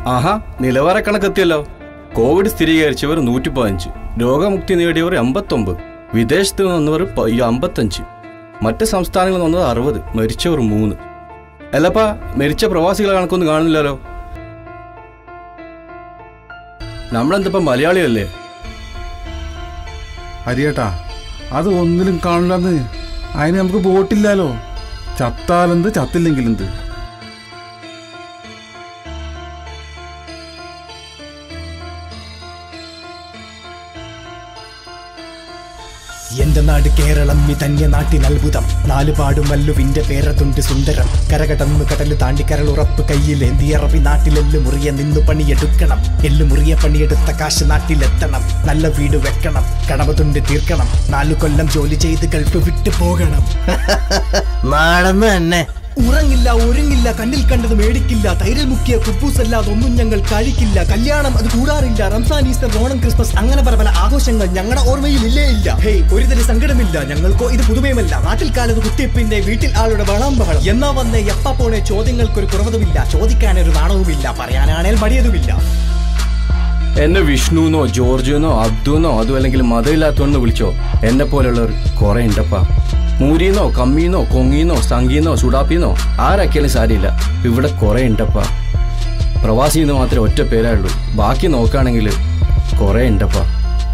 ആഹാ നിലവാര കണക്കെത്തിയല്ലോ Covid സ്ഥിരീകരിച്ചവർ നൂറ്റി പതിനഞ്ച് രോഗമുക്തി നേടിയവർ എൺപത്തൊമ്പത് വിദേശത്ത് നിന്ന് വന്നവർ പ- ഈ അമ്പത്തഞ്ച് മറ്റ് സംസ്ഥാനങ്ങളിൽ നിന്ന് വന്നത് അറുപത് മരിച്ചവർ മൂന്ന് അല്ലപ്പാ മരിച്ച പ്രവാസികളെ കണക്കൊന്നും കാണുന്നില്ലല്ലോ നമ്മളെന്തപ്പോ മലയാളിയല്ലേ ഹരിയേട്ടാ അത് ഒന്നിലും കാണില്ലെന്ന് അതിന് നമുക്ക് ബോട്ടില്ലാലോ ചത്താലെന്ത് ചത്തില്ലെങ്കിലെന്ത് എന്റെ നാട് കേരളം ഇതന്യ നാട്ടിൻ അത്ഭുതം നാലുപാടും മല്ലുവിന്റെ പേരതുണ്ട് സുന്ദരം കരകടന്ന് കടല് താണ്ടി കരളുറപ്പ് കയ്യിൽ എന്തിയറബി നാട്ടിലെല്ല് മുറിയ നിന്നു പണിയെടുക്കണം എല്ല് മുറിയ പണിയെടുത്ത കാശ് നാട്ടിലെത്തണം നല്ല വീട് വെക്കണം കടമതുണ്ട് തീർക്കണം നാലു കൊല്ലം ജോലി ചെയ്ത് ഗൾഫ് വിട്ടു പോകണം നാടെന്ന് തന്നെ ഉറങ്ങില്ല ഒരുങ്ങില്ല കണ്ണിൽ കണ്ടത് മേടിക്കില്ല തൈരിൽ മുക്കിയ കുബൂസ് അല്ലാതെ ഒന്നും ഞങ്ങൾ കഴിക്കില്ല കല്യാണം അത് കൂടാറില്ല റംസാൻ ഈസ്റ്റർ ഓണം ക്രിസ്മസ് അങ്ങനെ പല പല ആഘോഷങ്ങൾ ഞങ്ങളുടെ ഓർമ്മയിൽ ഇല്ലേ ഇല്ല ഹേയ് ഒരു തരം സങ്കടമില്ല ഞങ്ങൾക്കോ ഇത് പുതുമയുമല്ല നാട്ടിൽ കാലത്ത് കുത്തിയപ്പിന്റെ വീട്ടിൽ ആളുടെ വളം ബഹളം എന്നാ വന്നേ എപ്പ പോണേ ചോദ്യങ്ങൾക്കൊരു കുറവതുമില്ല ചോദിക്കാനൊരു നാണവുമില്ല പറയാനാണേൽ മടിയതുമില്ല എന്നെ വിഷ്ണുന്നോ ജോർജുന്നോ അബ്ദുന്നോ അതും അല്ലെങ്കിൽ മതമില്ലാത്തവെന്ന് വിളിച്ചോ എന്നെ പോലെയുള്ളവർ കുറെ ഉണ്ടപ്പാ മൂരിന്നോ കമ്മീന്നോ കൊങ്ങീന്നോ സംഗീന്നോ സുഡാപ്പിന്നോ ആരാക്കിയാലും സാരിയില്ല ഇവിടെ കുറെ ഉണ്ടപ്പാ പ്രവാസി എന്ന് മാത്രമേ ഒറ്റ പേരേ ഉള്ളൂ ബാക്കി നോക്കുകയാണെങ്കിൽ കുറെ ഉണ്ടപ്പാ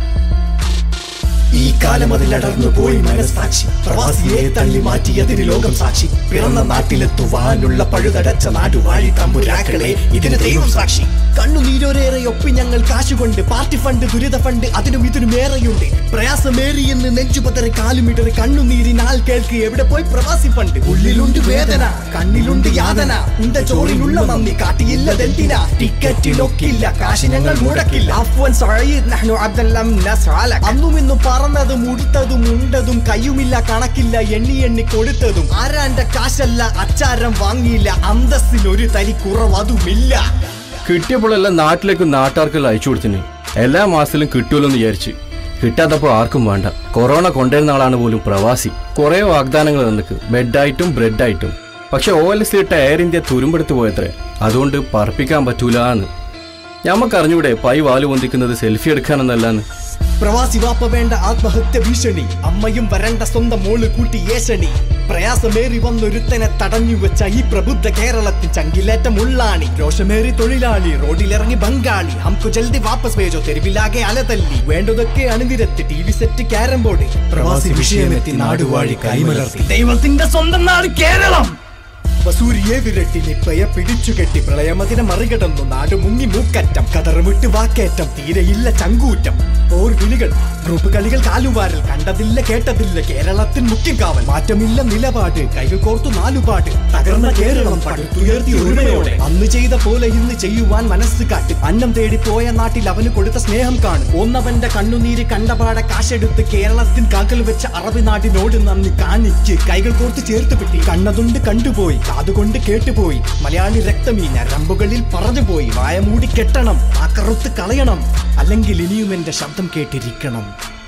ഈ കാലം അതിലടർന്നു പോയി മനസ്സാക്ഷി പ്രവാസിയെ തള്ളി മാറ്റിയതിന് ലോകം സാക്ഷി പിറന്ന നാട്ടിലെത്തുവാനുള്ള പഴുതടച്ച നാടുവാഴി തമ്പുരാക്കളെ ഇതിന് ദൈവം സാക്ഷി കണ്ണുനീരോരേറെ ഒപ്പി ഞങ്ങൾ കാശുകൊണ്ട് പാർട്ടി ഫണ്ട് ദുരിത ഫണ്ട് അതിനും ഇതിനും ഏറെയുണ്ട് പ്രയാസമേറിയെന്ന് നെഞ്ചുപതറി കാലുമിടറി കണ്ണുനീരിനാൽ കേൾക്ക് എവിടെ പോയി പ്രവാസി ഫണ്ട് ഉള്ളിലുണ്ട് വേദന കണ്ണിലുണ്ട് യാതന ഉണ്ട ചോറിനുള്ള നന്ദി കാട്ടിയില്ലതെന്തിനാ ടിക്കറ്റിലൊക്കില്ല കാശ് ഞങ്ങൾ മുടക്കില്ല അഫ്വൻ സഈദ് നഹ്നു അബ്ദല്ലം നസ്അലക അന്നും ഇന്നും പറന്നതും ഉടുത്തതും ഉണ്ടതും കയ്യുമില്ല കണക്കില്ല എണ്ണി എണ്ണി കൊടുത്തതും ആരാന്റെ കാശല്ല അച്ചാരം വാങ്ങിയില്ല അന്തസ്സിൽ ഒരു തരി കുറവതുമില്ല കിട്ടിയപ്പോഴെല്ലാം നാട്ടിലേക്ക് നാട്ടാർക്കെല്ലാം അയച്ചു കൊടുത്തിന് എല്ലാ മാസത്തിലും കിട്ടുമല്ലോ എന്ന് വിചാരിച്ച് കിട്ടാത്തപ്പോൾ ആർക്കും വേണ്ട കൊറോണ കൊണ്ടുവരുന്ന ആളാണ് പോലും പ്രവാസി കുറേ വാഗ്ദാനങ്ങൾ തന്നിക്ക് ബെഡായിട്ടും ബ്രെഡായിട്ടും പക്ഷെ ഓ എൽ സി ഇട്ട എയർ ഇന്ത്യ തുരുമ്പെടുത്ത് പോയത്രേ അതുകൊണ്ട് പറപ്പിക്കാൻ പറ്റൂലാന്ന് ഞമ്മക്കറിഞ്ഞൂടെ പൈ വാല് പൊന്തിക്കുന്നത് സെൽഫി എടുക്കാനെന്നല്ലാന്ന് പ്രവാസി വാപ്പ വേണ്ട ആത്മഹത്യ ഭീഷണി അമ്മയും വരണ്ട സ്വന്തം മോള് കൂട്ടി ഏഷണി പ്രയാസമേറി വന്നൊരുത്തനെ തടഞ്ഞു വെച്ച ഈ പ്രബുദ്ധ കേരളത്തിൽ ചങ്കിലേറ്റം ഉള്ളാണി രോഷമേറി തൊഴിലാളി റോഡിലിറങ്ങി ബംഗാളി ഹംകു ജൽദി വാപ്പസ് പേജോ തെരുവിലാകെ അലതല്ലി വേണ്ടതൊക്കെ അണിനിരത്തി T V set carrom board പ്രവാസി വിഷയമെത്തി നാടുവാഴി കൈമലർത്തി ദൈവത്തിന്റെ സ്വന്തം നാട് കേരളം വസൂരിയെ വിരട്ടി നിപ്പയെ പിടിച്ചുകെട്ടി പ്രളയമതിനെ മറികടന്നു നാട് മുങ്ങി മൂക്കറ്റം കതറുമിട്ട് വാക്കേറ്റം തീരെയില്ല ചങ്കൂറ്റം ഓർ വിളികൾ ഗ്രൂപ്പ് കളികൾ കാലുവാരൽ കണ്ടതില്ല കേട്ടതില്ല കേരളത്തിൻ മുഖ്യം കാവൽ മാറ്റമില്ല നിലപാട് കൈകൾ കോർത്തു നാലുപാട് തകർന്ന കേരളം പടുത്തുയർത്തി ഒരുമയോടെ അന്ന് ചെയ്ത പോലെ ഇന്ന് ചെയ്യുവാൻ മനസ്സ് കാട്ടി അന്നം തേടി പോയ നാട്ടിൽ അവന് കൊടുത്ത സ്നേഹം കാണും ഒന്നവന്റെ കണ്ണുനീര് കണ്ടപാടെ കാശെടുത്ത് കേരളത്തിൻ കാക്കൽ വെച്ച അറബി നാടിനോട് നന്ദി കാണിച്ച് കൈകൾ കോർത്ത് ചേർത്ത് പിട്ടി കണ്ണതുണ്ട് കണ്ടുപോയി കാതുകൊണ്ട് കേട്ടുപോയി മലയാളി രക്തം ഈ ഞരമ്പുകളിൽ പറഞ്ഞുപോയി വായ മൂടി കെട്ടണം ആ കറുത്ത് കളയണം അല്ലെങ്കിൽ ഇനിയും എന്റെ ശബ്ദം കേട്ടിരിക്കണം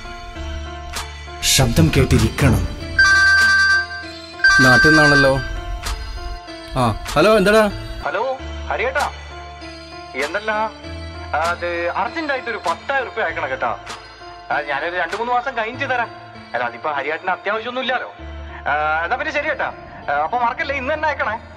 ശബ്ദം കേട്ടിരിക്കണം നാട്ടിൽ നിന്നാണല്ലോ ആ ഹലോ എന്താടാ ഹലോ ഹരിയേട്ടാ എന്തല്ല അത് അർജന്റ് ആയിട്ട് ഒരു പത്തായിരം റുപ്യ അയക്കണം കേട്ടാ ആ, ഞാനൊരു രണ്ടു മൂന്ന് മാസം കഴിഞ്ഞിട്ട് തരാം അല്ല അതിപ്പോ ഹരിയേട്ടന് അത്യാവശ്യമൊന്നും ഇല്ലല്ലോ ആ, എന്നാ പിന്നെ ശരി കേട്ടാ ആ, അപ്പൊ മറക്കല്ലേ ഇന്ന് തന്നെ അയക്കണേ